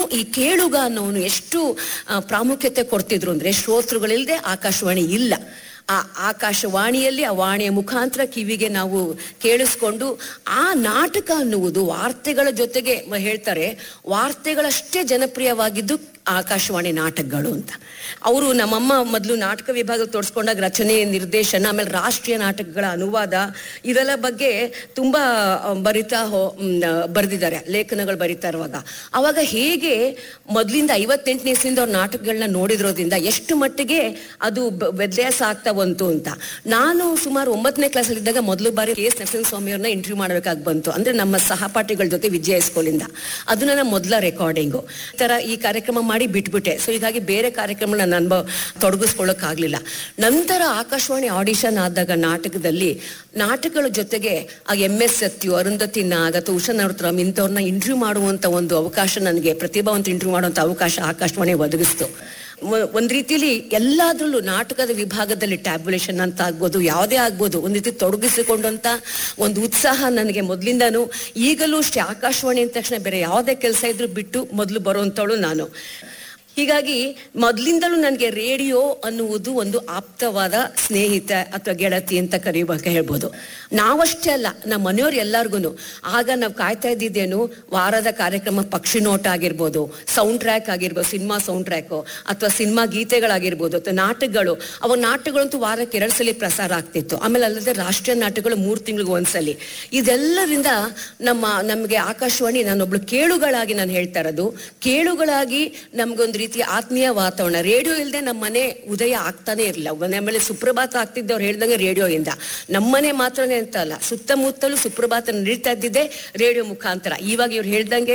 ಈ ಕೇಳುಗ ಅನ್ನೋನು ಎಷ್ಟು ಆ, ಪ್ರಾಮುಖ್ಯತೆ ಕೊಡ್ತಿದ್ರು ಅಂದ್ರೆ ಶ್ರೋತೃಗಳಿಲ್ಲದೆ ಆಕಾಶವಾಣಿ ಇಲ್ಲ ಆ ಆಕಾಶವಾಣಿಯಲ್ಲಿ ಆ ವಾಣಿಯ ಮುಖಾಂತರ ಕಿವಿಗೆ ನಾವು ಕೇಳಿಸ್ಕೊಂಡು ಆ ನಾಟಕ ಅನ್ನುವುದು ವಾರ್ತೆಗಳ ಜೊತೆಗೆ ಮ- ಹೇಳ್ತಾರೆ ವಾರ್ತೆಗಳಷ್ಟೇ ಜನಪ್ರಿಯವಾಗಿದ್ದು ಆಕಾಶವಾಣಿ ನಾಟಕಗಳು ಅಂತ ಅವರು ನಮ್ಮಮ್ಮ ಮೊದಲು ನಾಟಕ ವಿಭಾಗ ತೋರಿಸ್ಕೊಂಡಾಗ ರಚನೆ ನಿರ್ದೇಶನ ಆಮೇಲೆ ರಾಷ್ಟ್ರೀಯ ನಾಟಕಗಳ ಅನುವಾದ ಇದೆಲ್ಲ ಬಗ್ಗೆ ತುಂಬಾ ಆ, ಬರಿತಾ ಹೋ ಬರೆದಿದ್ದಾರೆ ಲೇಖನಗಳು ಬರಿತಾ ಇರುವಾಗ ಅವಾಗ ಹೇಗೆ ಮೊದಲಿಂದ ಐವತ್ತೆಂಟನೇ ಇಸ್ವಿಯಿಂದ ಅವ್ರ ನಾಟಕಗಳನ್ನ ನೋಡಿದ್ರೋದ್ರಿಂದ ಎಷ್ಟು ಮಟ್ಟಿಗೆ ಅದು ಬ- ವ್ಯತ್ಯಾಸ ಆಗ್ತಾ ಬಂತು ಅಂತ ನಾನು ಸುಮಾರು ಒಂಬತ್ತನೇ ಕ್ಲಾಸಲ್ಲಿ ಇದ್ದಾಗ ಮೊದಲು ಬಾರಿ ಕೆ ಎಸ್ ನರಸಿಂಹಸ್ವಾಮಿ ಅವ್ರನ್ನ ಇಂಟರ್ವ್ಯೂ ಮಾಡಬೇಕಾಗಿ ಬಂತು ಅಂದ್ರೆ ನಮ್ಮ ಸಹಪಾಠಿಗಳ ಜೊತೆ ವಿಜಯ ಸ್ಕೂಲಿಂದ ಅದು ನನ್ನ ಮೊದಲ ರೆಕಾರ್ಡಿಂಗು ಈ ತರ ಈ ಕಾರ್ಯಕ್ರಮ ಮಾಡಿ ಬಿಟ್ಬಿಟ್ಟೆ ಸೊ ಹೀಗಾಗಿ ಬೇರೆ ಕಾರ್ಯಕ್ರಮ ನಾನು ಅನುಭವ ತೊಡಗಿಸ್ಕೊಳ್ಳೋಕ್ಕಾಗ್ಲಿಲ್ಲ ನಂತರ ಆಕಾಶವಾಣಿ ಆಡಿಷನ್ ಆದಾಗ ನಾಟಕದಲ್ಲಿ ನಾಟಕಗಳ ಜೊತೆಗೆ ಆ ಎಂ ಎಸ್ ಸತ್ಯು ಅರುಂಧತಿ ನಾಗ್ ಅಥವಾ ಉಷಾ ನವರತ್ನಂ ಇಂಥವ್ರನ್ನ ಇಂಟರ್ವ್ಯೂ ಮಾಡುವಂತ ಒಂದು ಅವಕಾಶ ನನಗೆ ಪ್ರತಿಭಾವಂತ ಇಂಟರ್ವ್ಯೂ ಮಾಡುವಂತ ಅವಕಾಶ ಆಕಾಶವಾಣಿ ಒದಗಿಸ್ತು ಮ- ಒಂದ್ ರೀತಿಯಲ್ಲಿ ಎಲ್ಲಾದ್ರಲ್ಲೂ ನಾಟಕದ ವಿಭಾಗದಲ್ಲಿ ಟ್ಯಾಬ್ಯುಲೇಷನ್ ಅಂತ ಆಗ್ಬೋದು ಯಾವುದೇ ಆಗ್ಬೋದು ಒಂದ್ ರೀತಿ ತೊಡಗಿಸಿಕೊಂಡಂತ ಒಂದು ಉತ್ಸಾಹ ನನಗೆ ಮೊದ್ಲಿಂದಾನು ಈಗಲೂ ಅಷ್ಟೇ ಆಕಾಶವಾಣಿ ಅಂದ ತಕ್ಷಣ ಬೇರೆ ಯಾವುದೇ ಕೆಲಸ ಇದ್ರೂ ಬಿಟ್ಟು ಮೊದಲು ಬರುವಂತವಳು ನಾನು ಹೀಗಾಗಿ ಮೊದ್ಲಿಂದಲೂ ನನಗೆ ರೇಡಿಯೋ ಅನ್ನುವುದು ಒಂದು ಆಪ್ತವಾದ ಸ್ನೇಹಿತ ಅಥವಾ ಗೆಳತಿ ಅಂತ ಕರೆಯುವಾಗ ಹೇಳ್ಬೋದು ನಾವಷ್ಟೇ ಅಲ್ಲ ನಮ್ಮ ಮನೆಯವ್ರು ಎಲ್ಲಾರ್ಗು ಆಗ ನಾವು ಕಾಯ್ತಾ ಇದ್ದಿದ್ದೇನು ವಾರದ ಕಾರ್ಯಕ್ರಮ ಪಕ್ಷಿ ನೋಟ ಆಗಿರ್ಬೋದು ಸೌಂಡ್ ಟ್ರ್ಯಾಕ್ ಆಗಿರ್ಬೋದು ಸಿನಿಮಾ ಸೌಂಡ್ ಟ್ರ್ಯಾಕು ಅಥವಾ ಸಿನಿಮಾ ಗೀತೆಗಳಾಗಿರ್ಬೋದು ಅಥವಾ ನಾಟಕಗಳು ಅವ ನಾಟಕಗಳಂತೂ ವಾರಕ್ಕೆ ಎರಡು ಸಲ ಪ್ರಸಾರ ಆಗ್ತಿತ್ತು ಆಮೇಲೆ ಅಲ್ಲದೆ ರಾಷ್ಟ್ರೀಯ ನಾಟಕಗಳು ಮೂರು ತಿಂಗಳಿಗೆ ಒಂದ್ಸಲಿ ಇದೆಲ್ಲರಿಂದ ನಮ್ಮ ನಮಗೆ ಆಕಾಶವಾಣಿ ನಾನೊಬ್ಳು ಕೇಳುಗಳಾಗಿ ನಾನು ಹೇಳ್ತಾ ಇರೋದು ಕೇಳುಗಳಾಗಿ ನಮ್ಗೊಂದು ರೀತಿ ಆತ್ಮೀಯ ವಾತಾವರಣ ರೇಡಿಯೋ ಇಲ್ಲದೆ ನಮ್ಮ ಮನೆ ಉದಯ ಆಗ್ತಾನೆ ಇರಲಿಲ್ಲ ಮನೆ ಮೇಲೆ ಸುಪ್ರಭಾತ ಆಗ್ತಿದ್ದವ್ರು ಹೇಳ್ದಂಗೆ ರೇಡಿಯೋ ಇಂದ ನಮ್ಮನೆ ಮಾತ್ರನೇ ಅಂತ ಅಲ್ಲ ಸುತ್ತಮುತ್ತಲೂ ಸುಪ್ರಭಾತ ನಡೀತಾ ಇದ್ದಿದ್ದೆ ರೇಡಿಯೋ ಮುಖಾಂತರ ಇವಾಗ ಇವ್ರು ಹೇಳ್ದಂಗೆ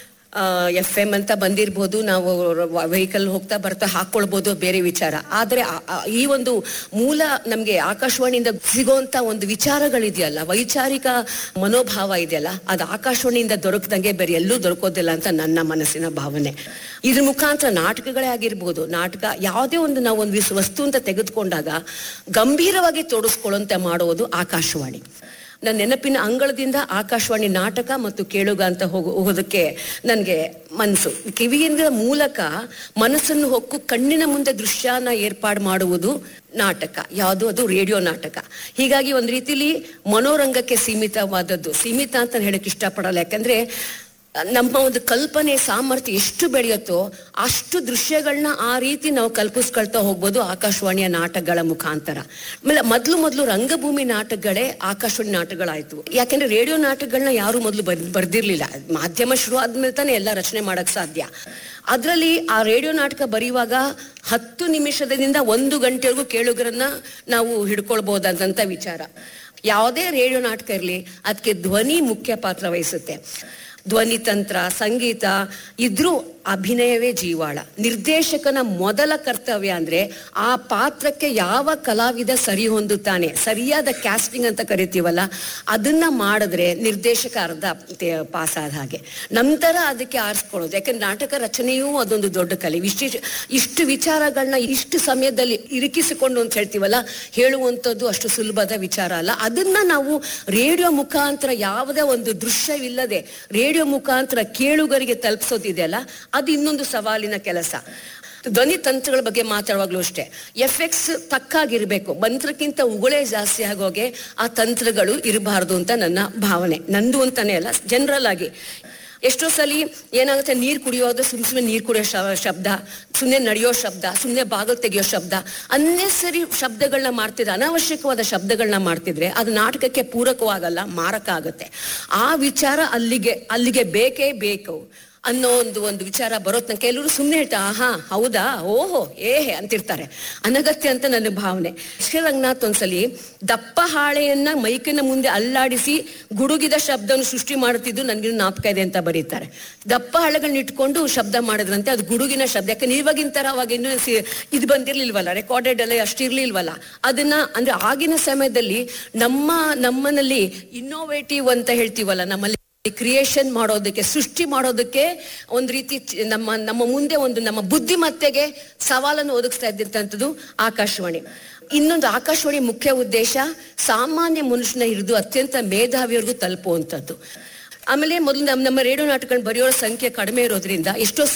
ಎಫ್ ಎಂ ಅಂತ ಬಂದಿರ್ಬೋದು ನಾವು ವೆಹಿಕಲ್ ಹೋಗ್ತಾ ಬರ್ತಾ ಹಾಕೊಳ್ಬೋದು ಬೇರೆ ವಿಚಾರ ಆದ್ರೆ ಆ- ಆ- ಈ ಒಂದು ಮೂಲ ನಮ್ಗೆ ಆಕಾಶವಾಣಿಯಿಂದ ಸಿಗೋಂತ ಒಂದು ವಿಚಾರಗಳಿದೆಯಲ್ಲ ವೈಚಾರಿಕ ಮನೋಭಾವ ಇದೆಯಲ್ಲ ಅದು ಆಕಾಶವಾಣಿಯಿಂದ ದೊರಕದಂಗೆ ಬೇರೆ ಎಲ್ಲೂ ದೊರಕೋದಿಲ್ಲ ಅಂತ ನನ್ನ ಮನಸ್ಸಿನ ಭಾವನೆ ಇದ್ರ ಮುಖಾಂತರ ನಾಟಕಗಳೇ ಆಗಿರ್ಬೋದು ನಾಟಕ ಯಾವುದೇ ಒಂದು ನಾವು ಒಂದು ವಿಸ್- ವಸ್ತು ಅಂತ ತೆಗೆದುಕೊಂಡಾಗ ಗಂಭೀರವಾಗಿ ತೋಡಿಸ್ಕೊಳ್ಳುವಂತೆ ಮಾಡುವುದು ಆಕಾಶವಾಣಿ ನನ್ನ ನೆನಪಿನ ಅಂಗಳದಿಂದ ಆಕಾಶವಾಣಿ ನಾಟಕ ಮತ್ತು ಕೇಳುಗ ಅಂತ ಹೋಗೋ ಹೋಗೋದಕ್ಕೆ ನನಗೆ ಮನಸ್ಸು ಕಿವಿಯಿಂದ ಮೂಲಕ ಮನಸ್ಸನ್ನು ಹೊಕ್ಕು ಕಣ್ಣಿನ ಮುಂದೆ ದೃಶ್ಯನ ಏರ್ಪಾಡು ಮಾಡುವುದು ನಾಟಕ ಯಾವುದು ಅದು ರೇಡಿಯೋ ನಾಟಕ ಹೀಗಾಗಿ ಒಂದು ರೀತಿಲಿ ಮನೋರಂಗಕ್ಕೆ ಸೀಮಿತವಾದದ್ದು ಸೀಮಿತ ಅಂತ ಹೇಳಕ್ ಇಷ್ಟಪಡಲ್ಲ ಯಾಕಂದ್ರೆ ನಮ್ಮ ಒಂದು ಕಲ್ಪನೆ ಸಾಮರ್ಥ್ಯ ಎಷ್ಟು ಬೆಳೆಯುತ್ತೋ ಅಷ್ಟು ದೃಶ್ಯಗಳನ್ನ ಆ ರೀತಿ ನಾವು ಕಲ್ಪಿಸ್ಕೊಳ್ತಾ ಹೋಗ್ಬೋದು ಆಕಾಶವಾಣಿಯ ನಾಟಕಗಳ ಮುಖಾಂತರ ಆಮೇಲೆ ಮೊದಲು ಮೊದಲು ರಂಗಭೂಮಿ ನಾಟಕಗಳೇ ಆಕಾಶವಾಣಿ ನಾಟಕಗಳಾಯ್ತು ಯಾಕಂದ್ರೆ ರೇಡಿಯೋ ನಾಟಕಗಳನ್ನ ಯಾರು ಮೊದಲು ಬರ್ದಿರ್ಲಿಲ್ಲ ಮಾಧ್ಯಮ ಶುರು ಆದ್ಮೇಲೆ ತಾನೇ ಎಲ್ಲ ರಚನೆ ಮಾಡಕ್ ಸಾಧ್ಯ ಅದರಲ್ಲಿ ಆ ರೇಡಿಯೋ ನಾಟಕ ಬರೆಯುವಾಗ ಹತ್ತು ನಿಮಿಷದಿಂದ ಒಂದು ಗಂಟೆವರೆಗೂ ಕೇಳುಗರನ್ನ ನಾವು ಹಿಡ್ಕೊಳ್ಬಹುದಾದಂತ ವಿಚಾರ ಯಾವುದೇ ರೇಡಿಯೋ ನಾಟಕ ಇರಲಿ ಅದಕ್ಕೆ ಧ್ವನಿ ಮುಖ್ಯ ಪಾತ್ರ ವಹಿಸುತ್ತೆ ಧ್ವನಿ ತಂತ್ರ ಸಂಗೀತ ಇದ್ರೂ ಅಭಿನಯವೇ ಜೀವಾಳ ನಿರ್ದೇಶಕನ ಮೊದಲ ಕರ್ತವ್ಯ ಅಂದ್ರೆ ಆ ಪಾತ್ರಕ್ಕೆ ಯಾವ ಕಲಾವಿದ ಸರಿ ಹೊಂದುತ್ತಾನೆ ಸರಿಯಾದ ಕ್ಯಾಸ್ಟಿಂಗ್ ಅಂತ ಕರಿತೀವಲ್ಲ ಅದನ್ನ ಮಾಡಿದ್ರೆ ನಿರ್ದೇಶಕ ಅರ್ಧ ತೆ- ಪಾಸ್ ಆದ ಹಾಗೆ ನಂತರ ಅದಕ್ಕೆ ಆರಿಸ್ಕೊಳ್ಳೋದು ಯಾಕಂದ್ರೆ ನಾಟಕ ರಚನೆಯೂ ಅದೊಂದು ದೊಡ್ಡ ಕಲೆ ಇಷ್ಟು ಇಷ್ಟು ವಿಚಾರಗಳನ್ನ ಇಷ್ಟು ಸಮಯದಲ್ಲಿ ಇರಿಕಿಸಿಕೊಂಡು ಅಂತ ಹೇಳ್ತೀವಲ್ಲ ಹೇಳುವಂಥದ್ದು ಅಷ್ಟು ಸುಲಭದ ವಿಚಾರ ಅಲ್ಲ ಅದನ್ನ ನಾವು ರೇಡಿಯೋ ಮುಖಾಂತರ ಯಾವುದೇ ಒಂದು ದೃಶ್ಯವಿಲ್ಲದೆ ರೇಡಿಯೋ ಮುಖಾಂತರ ಕೇಳುಗರಿಗೆ ತಲುಪಿಸೋದಿದೆಯಲ್ಲ ಅದು ಇನ್ನೊಂದು ಸವಾಲಿನ ಕೆಲಸ ಧ್ವನಿ ತಂತ್ರಗಳ ಬಗ್ಗೆ ಮಾತಾಡುವಾಗ್ಲೂ ಅಷ್ಟೇ ಎಫ್ ಎಕ್ಸ್ ತಕ್ಕಾಗಿರ್ಬೇಕು ಮಂತ್ರಕ್ಕಿಂತ ಉಗುಳೇ ಜಾಸ್ತಿ ಆಗೋಗೆ ಆ ತಂತ್ರಗಳು ಇರಬಾರ್ದು ಅಂತ ನನ್ನ ಭಾವನೆ ನಂದು ಅಂತಾನೆ ಅಲ್ಲ ಜನರಲ್ ಆಗಿ ಎಷ್ಟೋ ಸಲಿ ಏನಾಗುತ್ತೆ ನೀರು ಕುಡಿಯೋದು ಸುಮ್ ಸುಮ್ಮನೆ ನೀರು ಕುಡಿಯೋ ಶ- ಶಬ್ದ ಸುಮ್ಮನೆ ನಡೆಯೋ ಶಬ್ದ ಸುಮ್ಮನೆ ಬಾಗಿಲು ತೆಗೆಯೋ ಶಬ್ದ ಅನ್ನೆಸರಿ ಶಬ್ದಗಳನ್ನ ಮಾಡ್ತಿದ್ರೆ ಅನಾವಶ್ಯಕವಾದ ಶಬ್ದಗಳನ್ನ ಮಾಡ್ತಿದ್ರೆ ಅದು ನಾಟಕಕ್ಕೆ ಪೂರಕವಾಗಲ್ಲ ಮಾರಕ ಆಗುತ್ತೆ ಆ ವಿಚಾರ ಅಲ್ಲಿಗೆ ಅಲ್ಲಿಗೆ ಬೇಕೇ ಬೇಕು ಅನ್ನೋ ಒಂದು ಒಂದು ವಿಚಾರ ಬರೋತ್ ಕೆಲವರು ಸುಮ್ಮನೆ ಹೇಳ್ತಾ ಆಹಾ ಹೌದಾ ಓಹೋ ಏಹೆ ಅಂತಿರ್ತಾರೆ ಅನಗತ್ಯ ಅಂತ ನನ್ನ ಭಾವನೆ ಶ್ರೀ ರಂಗನಾಥ್ ಒಂದ್ಸಲಿ ದಪ್ಪ ಹಾಳೆಯನ್ನ ಮೈಕಿನ ಮುಂದೆ ಅಲ್ಲಾಡಿಸಿ ಗುಡುಗಿದ ಶಬ್ದವನ್ನು ಸೃಷ್ಟಿ ಮಾಡುತ್ತಿದ್ದು ನನಗೆ ಜ್ಞಾಪಕ ಇದೆ ಅಂತ ಬರೀತಾರೆ ದಪ್ಪ ಹಾಳೆಗಳನ್ನ ಇಟ್ಕೊಂಡು ಶಬ್ದ ಮಾಡಿದ್ರಂತೆ ಅದು ಗುಡುಗಿನ ಶಬ್ದ ಯಾಕಂದ್ರೆ ಇವಾಗಿನ ತರ ಅವಾಗ ಇನ್ನೂ ಸಿ- ಇದು ಬಂದಿರ್ಲಿಲ್ವಲ್ಲ ರೆಕಾರ್ಡೆಡ್ ಎಲ್ಲ ಅಷ್ಟಿರ್ಲಿಲ್ವಲ್ಲ ಅದನ್ನ ಅಂದ್ರೆ ಆಗಿನ ಸಮಯದಲ್ಲಿ ನಮ್ಮ ನಮ್ಮನಲ್ಲಿ ಇನ್ನೋವೇಟಿವ್ ಅಂತ ಹೇಳ್ತೀವಲ್ಲ ನಮ್ಮಲ್ಲಿ ಕ್ರಿಯೇಷನ್ ಮಾಡೋದಕ್ಕೆ ಸೃಷ್ಟಿ ಮಾಡೋದಕ್ಕೆ ಒಂದು ರೀತಿ ಚ- ನಮ್ಮ ನಮ್ಮ ಮುಂದೆ ಒಂದು ನಮ್ಮ ಬುದ್ಧಿಮತ್ತೆಗೆ ಸವಾಲನ್ನು ಒದಗಿಸ್ತಾ ಇದ್ದಂಥದ್ದು ಆಕಾಶವಾಣಿ ಇನ್ನೊಂದು ಆಕಾಶವಾಣಿ ಮುಖ್ಯ ಉದ್ದೇಶ ಸಾಮಾನ್ಯ ಮನುಷ್ಯನ ಹಿಡಿದು ಅತ್ಯಂತ ಮೇಧಾವಿಯವರೆಗೂ ತಲುಪುವಂಥದ್ದು ಆಮೇಲೆ ಮೊದಲು ನಮ್ಮ ನಮ್ಮ ರೇಡಿಯೋ ನಾಟಕಗಳನ್ನ ಬರೆಯೋರ ಸಂಖ್ಯೆ ಕಡಿಮೆ ಇರೋದ್ರಿಂದ ಎಷ್ಟೋ